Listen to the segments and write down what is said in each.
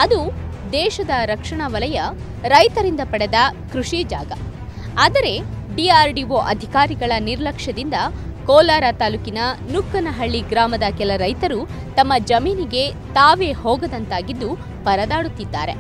ಅದು ದೇಶದ ರಕ್ಷಣಾ ವಲಯ ರೈತರಿಂದ ಪಡೆದ ಕೃಷಿ ಜಾಗ ಆದರೆ ಡಿಆರ್ಡಿಒ ಅಧಿಕಾರಿಗಳ ನಿರ್ಲಕ್ಷ್ಯದಿಂದ ಕೋಲಾರ ತಾಲೂಕಿನ ನುಕ್ಕನಹಳ್ಳಿ ಗ್ರಾಮದ ಕೆಲ ರೈತರು ತಮ್ಮ ಜಮೀನಿಗೆ ತಾವೇ ಹೋಗದಂತಾಗಿದ್ದು ಪರದಾಡುತ್ತಿದ್ದಾರೆ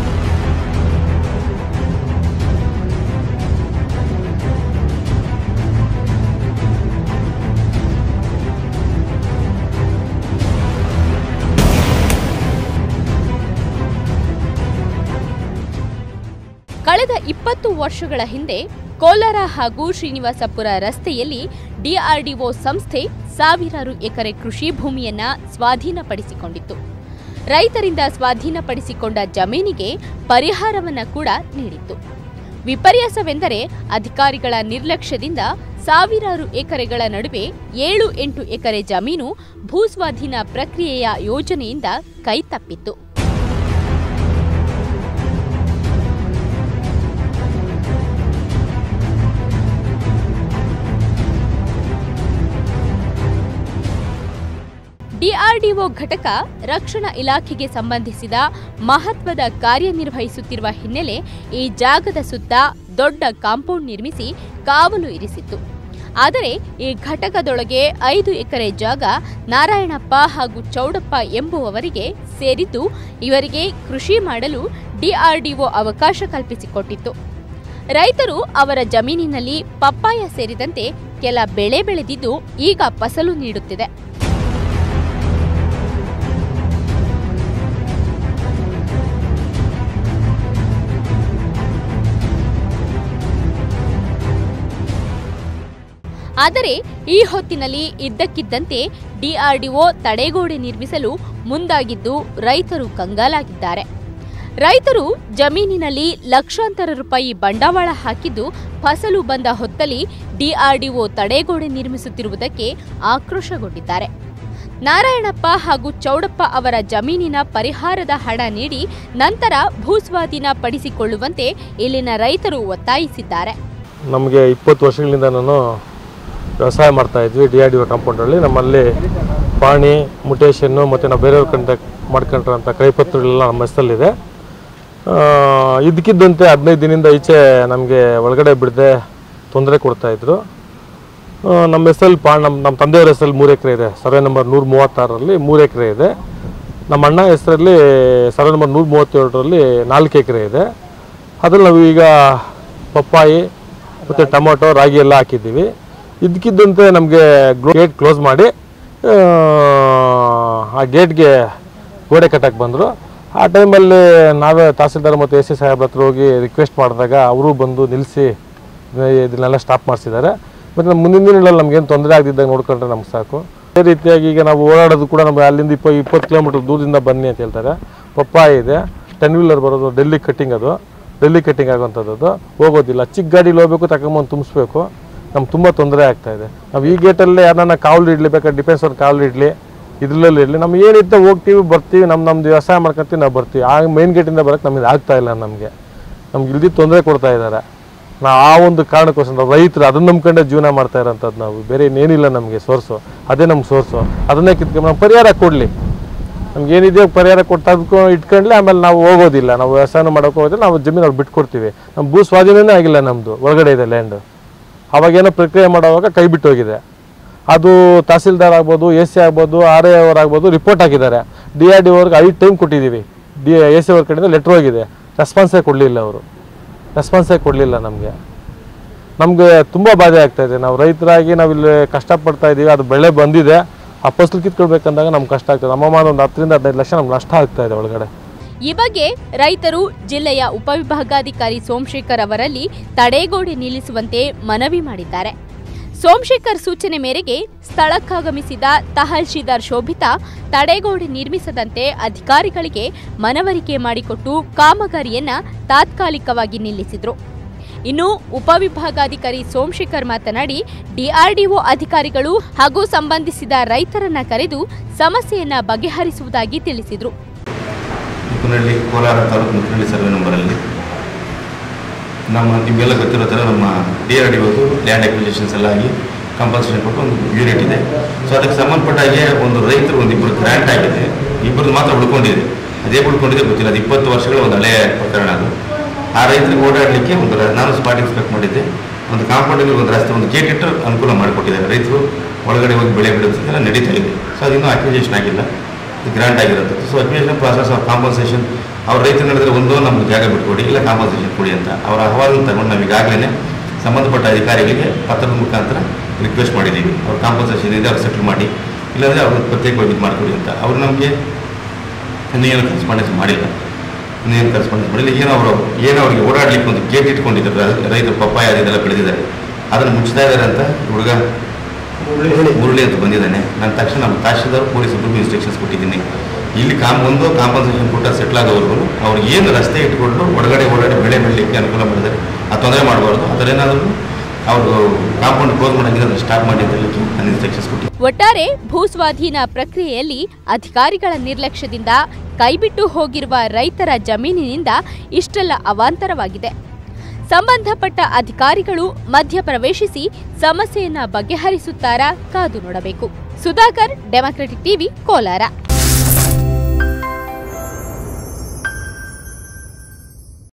ಕಳೆದ ಇಪ್ಪತ್ತು ವರ್ಷಗಳ ಹಿಂದೆ ಕೋಲಾರ ಹಾಗೂ ಶ್ರೀನಿವಾಸಪುರ ರಸ್ತೆಯಲ್ಲಿ ಡಿಆರ್ಡಿಒ ಸಂಸ್ಥೆ ಸಾವಿರಾರು ಎಕರೆ ಕೃಷಿ ಭೂಮಿಯನ್ನ ಸ್ವಾಧೀನಪಡಿಸಿಕೊಂಡಿತ್ತು ರೈತರಿಂದ ಸ್ವಾಧೀನಪಡಿಸಿಕೊಂಡ ಜಮೀನಿಗೆ ಪರಿಹಾರವನ್ನ ಕೂಡ ನೀಡಿತ್ತು ವಿಪರ್ಯಾಸವೆಂದರೆ ಅಧಿಕಾರಿಗಳ ನಿರ್ಲಕ್ಷ್ಯದಿಂದ ಸಾವಿರಾರು ಎಕರೆಗಳ ನಡುವೆ ಏಳು ಎಂಟು ಎಕರೆ ಜಮೀನು ಭೂಸ್ವಾಧೀನ ಪ್ರಕ್ರಿಯೆಯ ಯೋಜನೆಯಿಂದ ಕೈತಪ್ಪಿತ್ತು ಡಿಆರ್ಡಿಒ ಘಟಕ ರಕ್ಷಣಾ ಇಲಾಖೆಗೆ ಸಂಬಂಧಿಸಿದ ಮಹತ್ವದ ಕಾರ್ಯನಿರ್ವಹಿಸುತ್ತಿರುವ ಹಿನ್ನೆಲೆ ಈ ಜಾಗದ ಸುತ್ತ ದೊಡ್ಡ ಕಾಂಪೌಂಡ್ ನಿರ್ಮಿಸಿ ಕಾವಲು ಇರಿಸಿತ್ತು ಆದರೆ ಈ ಘಟಕದೊಳಗೆ ಐದು ಎಕರೆ ಜಾಗ ನಾರಾಯಣಪ್ಪ ಹಾಗೂ ಚೌಡಪ್ಪ ಎಂಬುವವರಿಗೆ ಸೇರಿದ್ದು ಇವರಿಗೆ ಕೃಷಿ ಮಾಡಲು ಡಿಆರ್ಡಿಒ ಅವಕಾಶ ಕಲ್ಪಿಸಿಕೊಟ್ಟಿತ್ತು ರೈತರು ಅವರ ಜಮೀನಿನಲ್ಲಿ ಪಪ್ಪಾಯ ಸೇರಿದಂತೆ ಕೆಲ ಬೆಳೆ ಬೆಳೆದಿದ್ದು ಈಗ ಫಸಲು ನೀಡುತ್ತಿದೆ ಆದರೆ ಈ ಹೊತ್ತಿನಲ್ಲಿ ಇದ್ದಕ್ಕಿದ್ದಂತೆ ಡಿಆರ್ಡಿಒ ತಡೆಗೋಡೆ ನಿರ್ಮಿಸಲು ಮುಂದಾಗಿದ್ದು ರೈತರು ಕಂಗಾಲಾಗಿದ್ದಾರೆ ರೈತರು ಜಮೀನಿನಲ್ಲಿ ಲಕ್ಷಾಂತರ ರೂಪಾಯಿ ಬಂಡವಾಳ ಹಾಕಿದ್ದು ಫಸಲು ಬಂದ ಹೊತ್ತಲ್ಲಿ ಡಿಆರ್ಡಿಒ ತಡೆಗೋಡೆ ನಿರ್ಮಿಸುತ್ತಿರುವುದಕ್ಕೆ ಆಕ್ರೋಶಗೊಂಡಿದ್ದಾರೆ ನಾರಾಯಣಪ್ಪ ಹಾಗೂ ಚೌಡಪ್ಪ ಅವರ ಜಮೀನಿನ ಪರಿಹಾರದ ಹಣ ನೀಡಿ ನಂತರ ಭೂಸ್ವಾಧೀನ ಪಡಿಸಿಕೊಳ್ಳುವಂತೆ ಇಲ್ಲಿನ ರೈತರು ಒತ್ತಾಯಿಸಿದ್ದಾರೆ ನಮಗೆ ಇಪ್ಪತ್ತು ವರ್ಷಗಳಿಂದ ನಾನು ವ್ಯವಸಾಯ ಮಾಡ್ತಾ ಇದ್ವಿ ಡಿ ಆರ್ ಡಿ ಒ ಕಾಂಪೌಂಡಲ್ಲಿ ನಮ್ಮಲ್ಲಿ ಪಾಣಿ ಮುಟೇಶನ್ನು ಮತ್ತು ನಾವು ಬೇರೆಯವ್ರ ಕಡೆ ಮಾಡ್ಕೊಂಡಿರೋಂಥ ಕೈಪತ್ರಗಳೆಲ್ಲ ನಮ್ಮ ಹೆಸರಲ್ಲಿದೆ ಆ, ಇದ್ದಕ್ಕಿದ್ದಂತೆ ಹದಿನೈದು ದಿನದಿಂದ ಈಚೆ ನಮಗೆ ಒಳಗಡೆ ಬಿಡದೆ ತೊಂದರೆ ಕೊಡ್ತಾಯಿದ್ರು ನಮ್ಮ ಹೆಸರಲ್ಲಿ ಪಾ ನಮ್ಮ ನಮ್ಮ ತಂದೆಯವ್ರ ಹೆಸರಲ್ಲಿ ಮೂರು ಎಕರೆ ಇದೆ ಸರ್ವೆ ನಂಬರ್ ನೂರ ಮೂವತ್ತಾರರಲ್ಲಿ ಮೂರು ಎಕರೆ ಇದೆ ನಮ್ಮ ಅಣ್ಣ ಹೆಸರಲ್ಲಿ ಸರ್ವೆ ನಂಬರ್ ನೂರ ಮೂವತ್ತೇಳರಲ್ಲಿ ನಾಲ್ಕು ಎಕರೆ ಇದೆ ಅದ್ರಲ್ಲಿ ನಾವು ಈಗ ಪಪ್ಪಾಯಿ ಮತ್ತು ಟೊಮೊಟೊ ರಾಗಿ ಎಲ್ಲ ಹಾಕಿದ್ದೀವಿ ಇದಕ್ಕಿದ್ದಂತೆ ನಮಗೆ ಗೇಟ್ ಕ್ಲೋಸ್ ಮಾಡಿ ಆ, ಆ ಗೇಟ್ಗೆ ಗೋಡೆ ಕಟ್ಟಕ್ಕೆ ಬಂದರು ಆ ಟೈಮಲ್ಲಿ ನಾವೇ ತಹಸೀಲ್ದಾರ್ ಮತ್ತು ಎ ಸಿ ಸಾಹೇಬ್ರ ಹತ್ರ ಹೋಗಿ ರಿಕ್ವೆಸ್ಟ್ ಮಾಡಿದಾಗ ಅವರು ಬಂದು ನಿಲ್ಲಿಸಿ ಇದನ್ನೆಲ್ಲ ಸ್ಟಾಪ್ ಮಾಡಿಸಿದ್ದಾರೆ ಮತ್ತು ನಮ್ಮ ಮುಂದಿನ ದಿನಗಳಲ್ಲಿ ನಮಗೇನು ತೊಂದರೆ ಆಗದಿದ್ದಾಗ ನೋಡ್ಕೊಂಡ್ರೆ ನಮ್ಗೆ ಸಾಕು ಅದೇ ರೀತಿಯಾಗಿ ಈಗ ನಾವು ಓಡಾಡೋದು ಕೂಡ ನಮಗೆ ಅಲ್ಲಿಂದ ಇಪ್ಪ ಇಪ್ಪತ್ತು ಕಿಲೋಮೀಟ್ರ್ ದೂರದಿಂದ ಬನ್ನಿ ಅಂತ ಹೇಳ್ತಾರೆ ಪಪ್ಪಾಯ ಇದೆ ಟೆನ್ ವೀಲರ್ ಬರೋದು ಡೆಲ್ಲಿ ಕಟ್ಟಿಂಗ್ ಅದು ಡೆಲ್ಲಿ ಕಟ್ಟಿಂಗ್ ಆಗುವಂಥದ್ದು ಅದು ಹೋಗೋದಿಲ್ಲ ಚಿಕ್ಕ ಗಾಡೀಲಿ ಹೋಗ್ಬೇಕು ತಗೊಂಬಂದು ತುಂಬಿಸ್ಬೇಕು ನಮ್ಗೆ ತುಂಬ ತೊಂದರೆ ಆಗ್ತಾ ಇದೆ ನಾವು ಈ ಗೇಟಲ್ಲೇ ಯಾರನ್ನ ಕಾವಲು ಇಡಲಿ ಬೇಕಾದ್ರೆ ಡಿಫೆನ್ಸ್ ಅವ್ರು ಕಾವಲು ಇಡಲಿ ಇದ್ರಲ್ಲಿ ಇರಲಿ ನಮ್ಗೆ ಏನಿತ್ತು ಹೋಗ್ತೀವಿ ಬರ್ತೀವಿ ನಮ್ಮ ನಮ್ದು ವ್ಯವಸಾಯ ಮಾಡ್ಕೊಂತೀವಿ ನಾವು ಬರ್ತೀವಿ ಆ ಮೇನ್ ಗೇಟಿಂದ ಬರೋಕ್ಕೆ ನಮಗೆ ಆಗ್ತಾ ಇಲ್ಲ ನಮಗೆ ನಮ್ಗೆ ಇಲ್ದಿ ತೊಂದರೆ ಕೊಡ್ತಾ ಇದ್ದಾರೆ ನಾವು ಆ ಒಂದು ಕಾರಣಕ್ಕೋಸ್ಕರ ನಾವು ರೈತರು ಅದನ್ನ ನಂಬ್ಕೊಂಡೆ ಜೀವನ ಮಾಡ್ತಾ ಇರೋಂಥದ್ದು ನಾವು ಬೇರೆ ಇನ್ನೇನಿಲ್ಲ ನಮಗೆ ಸೋರ್ಸು ಅದೇ ನಮ್ಮ ಸೋರ್ಸು ಅದನ್ನೇ ಕಿತ್ಕೊಂಡು ನಾವು ಪರಿಹಾರ ಕೊಡಲಿ ನಮ್ಗೆ ಏನಿದೆಯೋ ಪರಿಹಾರ ಕೊಟ್ಟು ಅದಕ್ಕೂ ಇಟ್ಕೊಂಡ್ಲೆ ಆಮೇಲೆ ನಾವು ಹೋಗೋದಿಲ್ಲ ನಾವು ವ್ಯವಸಾಯ ಮಾಡೋಕೆ ಹೋದ್ರೆ ನಾವು ಜಮೀನು ಅವ್ರು ಬಿಟ್ಕೊಡ್ತೀವಿ ನಮ್ಮ ಭೂ ಸ್ವಾಧೀನನೇ ಆಗಿಲ್ಲ ನಮ್ಮದು ಒಳಗಡೆ ಇದೆ ಲ್ಯಾಂಡ್ ಅವಾಗೇನೋ ಪ್ರಕ್ರಿಯೆ ಮಾಡೋವಾಗ ಕೈ ಬಿಟ್ಟು ಹೋಗಿದೆ ಅದು ತಹಸೀಲ್ದಾರ್ ಆಗ್ಬೋದು ಎ ಸಿ ಆಗ್ಬೋದು ಆರ್ ಎ ಅವ್ರು ಆಗ್ಬೋದು ರಿಪೋರ್ಟ್ ಹಾಕಿದ್ದಾರೆ ಡಿ ಆರ್ ಡಿ ಅವ್ರಿಗೆ ಐದು ಟೈಮ್ ಕೊಟ್ಟಿದ್ದೀವಿ ಡಿ ಎ ಸಿ ಅವ್ರ ಕಡೆಯಿಂದ ಲೆಟ್ರ್ ಹೋಗಿದೆ ರೆಸ್ಪಾನ್ಸೇ ಕೊಡಲಿಲ್ಲ ಅವರು ರೆಸ್ಪಾನ್ಸೇ ಕೊಡಲಿಲ್ಲ ನಮಗೆ ನಮಗೆ ತುಂಬ ಬಾಧೆ ಆಗ್ತಾ ಇದೆ ನಾವು ರೈತರಾಗಿ ನಾವು ಇಲ್ಲಿ ಕಷ್ಟಪಡ್ತಾ ಇದ್ದೀವಿ ಅದು ಬೆಳೆ ಬಂದಿದೆ ಆ ಫಸಲು ಕಿತ್ಕೊಳ್ಬೇಕಂದಾಗ ನಮ್ಗೆ ಕಷ್ಟ ಆಗ್ತದೆ ನಮ್ಮ ಮಾನ ಒಂದು ಹತ್ತರಿಂದ ಹದಿನೈದು ಲಕ್ಷ ನಮ್ಗೆ ನಷ್ಟ ಆಗ್ತಾ ಇದೆ ಒಳಗಡೆ ಈ ಬಗ್ಗೆ ರೈತರು ಜಿಲ್ಲೆಯ ಉಪವಿಭಾಗಾಧಿಕಾರಿ ಸೋಮಶೇಖರ್ ಅವರಲ್ಲಿ ತಡೆಗೋಡೆ ನಿಲ್ಲಿಸುವಂತೆ ಮನವಿ ಮಾಡಿದ್ದಾರೆ ಸೋಮಶೇಖರ್ ಸೂಚನೆ ಮೇರೆಗೆ ಸ್ಥಳಕ್ಕಾಗಮಿಸಿದ ತಹಶೀಲ್ದಾರ್ ಶೋಭಿತಾ ತಡೆಗೋಡೆ ನಿರ್ಮಿಸದಂತೆ ಅಧಿಕಾರಿಗಳಿಗೆ ಮನವರಿಕೆ ಮಾಡಿಕೊಟ್ಟು ಕಾಮಗಾರಿಯನ್ನ ತಾತ್ಕಾಲಿಕವಾಗಿ ನಿಲ್ಲಿಸಿದ್ರು ಇನ್ನು ಉಪವಿಭಾಗಾಧಿಕಾರಿ ಸೋಮಶೇಖರ್ ಮಾತನಾಡಿ ಡಿಆರ್ಡಿಒ ಅಧಿಕಾರಿಗಳು ಹಾಗೂ ಸಂಬಂಧಿಸಿದ ರೈತರನ್ನ ಕರೆದು ಸಮಸ್ಯೆಯನ್ನ ಬಗೆಹರಿಸುವುದಾಗಿ ತಿಳಿಸಿದ್ರು ಮುಕ್ಕನಹಳ್ಳಿ ಕೋಲಾರ ತಾಲೂಕು ಮುಕ್ಕನಹಳ್ಳಿ ಸರ್ವೆ ನಂಬರಲ್ಲಿ ನಮ್ಮ ನಿಮಗೆಲ್ಲ ಗೊತ್ತಿರೋ ಥರ ನಮ್ಮ ಡಿ ಆರ್ ಡಿ ಒಂದು ಲ್ಯಾಂಡ್ ಅಕ್ವಿಸಿಷನ್ಸ್ ಎಲ್ಲ ಆಗಿ ಕಂಪಲ್ಸರಿ ಕೊಟ್ಟು ಒಂದು ಯೂನಿಟ್ ಇದೆ ಸೊ ಅದಕ್ಕೆ ಸಂಬಂಧಪಟ್ಟ ಹಾಗೆ ಒಂದು ರೈತರು ಒಂದು ಇಬ್ಬರು ಗ್ರ್ಯಾಂಟ್ ಆಗಿದೆ ಇಬ್ಬರದ್ದು ಮಾತ್ರ ಉಳ್ಕೊಂಡಿದೆ ಅದೇ ಉಳ್ಕೊಂಡಿದೆ ಗೊತ್ತಿಲ್ಲ ಅದು ಇಪ್ಪತ್ತು ವರ್ಷಗಳ ಒಂದು ಹಳೆಯ ಪ್ರಕರಣ ಅದು ಆ ರೈತರಿಗೆ ಓಡಾಡಲಿಕ್ಕೆ ಒಂದು ರ- ನಾನು ಸ್ಪಾಟ್ ಇನ್ಸ್ಪೆಕ್ಟ್ ಮಾಡಿದ್ದೆ ಒಂದು ಕಾಂಪೌಂಡಲ್ಲಿ ಒಂದು ರಸ್ತೆ ಒಂದು ಗೇಟ್ ಇಟ್ಟು ಅನುಕೂಲ ಮಾಡಿಕೊಟ್ಟಿದ್ದಾರೆ ರೈತರು ಒಳಗಡೆ ಹೋಗಿ ಬೆಳೆ ಬಿಡೋದಕ್ಕೆಲ್ಲ ನಡೀತಾ ಇದೆ ಸೊ ಅದಿನ್ನೂ ಅಕ್ವಿಜೇಷನ್ ಆಗಿಲ್ಲ ಇದು ಗ್ರಾಂಟ್ ಆಗಿರುತ್ತೆ so acquisition process of compensation ಅವ್ರ ರೈತರು ನಡೆದ್ರೆ ಒಂದು ನಮ್ಗೆ ಜಾಗ ಬಿಟ್ಕೊಡಿ ಇಲ್ಲ ಕಾಂಪನ್ಸೇಷನ್ ಕೊಡಿ ಅಂತ ಅವರ ಅಹವಾಲನ್ನು ತಗೊಂಡು ನಾವು ಈಗಾಗಲೇ ಸಂಬಂಧಪಟ್ಟ ಅಧಿಕಾರಿಗಳಿಗೆ ಪತ್ರದ ಮುಖಾಂತರ ರಿಕ್ವೆಸ್ಟ್ ಮಾಡಿದ್ದೀವಿ ಅವ್ರ ಕಾಂಪನ್ಸೇಷನ್ ಇದೆ ಅವ್ರು ಸೆಟ್ಲ್ ಮಾಡಿ ಇಲ್ಲಾಂದರೆ ಅವ್ರು ಪ್ರತ್ಯೇಕವಾಗಿ ಇದು ಮಾಡಿಕೊಡಿ ಅಂತ ಅವ್ರು ನಮಗೆ ಇನ್ನೂ ಏನು ಕರೆಸ್ಪಾಂಡೆನ್ಸ್ ಮಾಡಿಲ್ಲ ಇನ್ನೂ ಏನು ಕರೆಸ್ಪಾಂಡೆನ್ಸ್ ಮಾಡಿಲ್ಲ ಏನೋ ಅವರು ಏನೋ ಅವರಿಗೆ ಓಡಾಡ್ಲಿಕ್ಕೆ ಒಂದು ಗೇಟ್ ಇಟ್ಕೊಂಡಿದ್ದಾರೆ ರ- ರೈತರು ಪಪ್ಪಾಯ ಅದೆಲ್ಲ ಬೆಳೆದಿದ್ದಾರೆ ಅದನ್ನು ಮುಚ್ತಾ ಇದ್ದಾರೆ ಅಂತ ಹುಡುಗ ಮುರಳಿ ಅಂತ ಬಂದಿದ್ದಾನೆ ನಾನು ತಕ್ಷಣ ನಮ್ಮ ತಹಶೀಲ್ದಾರ್ ಪೊಲೀಸ್ ಇಬ್ಬರಿಗೂ ಇನ್ಸ್ಟ್ರಕ್ಷನ್ಸ್ ಕೊಟ್ಟಿದ್ದೀನಿ ಇಲ್ಲಿ ಕಾಮ್ ಒಂದು ಕಾಂಪನ್ಸೇಷನ್ ಕೊಟ್ಟ ಸೆಟ್ಲ್ ಆಗೋವರೆಗೂ ಅವ್ರು ಏನು ರಸ್ತೆ ಇಟ್ಕೊಂಡು ಒಳಗಡೆ ಓಡಾಡಿ ಬೆಳೆ ಬೆಳಲಿಕ್ಕೆ ಅನುಕೂಲ ಮಾಡಿದ್ದಾರೆ ಆ ತೊಂದರೆ ಮಾಡಬಾರ್ದು ಆ ಥರ ಏನಾದರೂ ಅವರು ಕಾಂಪೌಂಡ್ ಕ್ಲೋಸ್ ಮಾಡೋಂಗಿದ್ರೆ ಅದನ್ನು ಸ್ಟಾಪ್ ಮಾಡಿ ಅಂತ ಹೇಳಲಿಕ್ಕೆ ನಾನು ಇನ್ಸ್ಟ್ರಕ್ಷನ್ಸ್ ಕೊಟ್ಟಿದ್ದೀನಿ ಒಟ್ಟಾರೆ ಭೂಸ್ವಾಧೀನ ಪ್ರಕ್ರಿಯೆಯಲ್ಲಿ ಅಧಿಕಾರಿಗಳ ನಿರ್ಲಕ್ಷ್ಯದಿಂದ ಕೈಬಿಟ್ಟು ಹೋಗಿರುವ ರೈತರ ಜಮೀನಿನಿಂದ ಇಷ್ಟೆಲ್ಲ ಅವಾಂತರವಾಗಿದೆ ಸಂಬಂಧಪಟ್ಟ ಅಧಿಕಾರಿಗಳು ಮಧ್ಯಪ್ರವೇಶಿಸಿ ಸಮಸ್ಯೆಯನ್ನ ಬಗೆಹರಿಸುತ್ತಾರಾ ಕಾದು ನೋಡಬೇಕು ಸುಧಾಕರ್ ಡೆಮಾಕ್ರೆಟಿಕ್ ಟಿವಿ ಕೋಲಾರ